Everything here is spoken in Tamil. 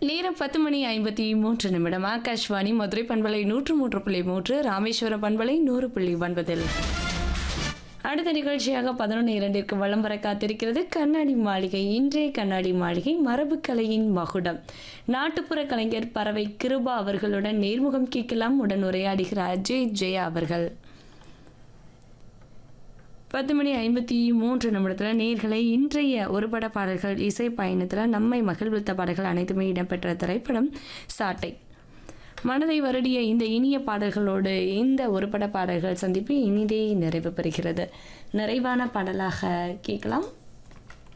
நேரம் பத்து மணி ஐம்பத்தி மூன்று நிமிடம் ஆகாஷ்வாணி மதுரை பண்பலை நூற்று மூன்று புள்ளி மூன்று ராமேஸ்வரம் பண்பலை நூறு புள்ளி ஒன்பதில் அடுத்த நிகழ்ச்சியாக பதினொன்று இரண்டிற்கு வலம் வர காத்திருக்கிறது கண்ணாடி மாளிகை இன்றைய கண்ணாடி மாளிகை மரபுக்கலையின் மகுடம் நாட்டுப்புற கலைஞர் பறவை கிருபா அவர்களுடன் நேர்முகம் கேட்கலாம் உடன் உரையாடுகிறார் அஜய் ஜெயா அவர்கள் பத்து மணி ஐம்பத்தி மூன்று நிமிடத்தில் நேர்களை இன்றைய ஒரு பட பாடல்கள் இசை பயணத்தில் நம்மை மகிழ்வித்த பாடல்கள் அனைத்துமே இடம்பெற்ற திரைப்படம் சாட்டை மனதை வருடிய இந்த இனிய பாடல்களோடு இந்த ஒரு பட பாடல்கள் சந்திப்பு இனிதே நிறைவு பெறுகிறது நிறைவான பாடலாக கேட்கலாம்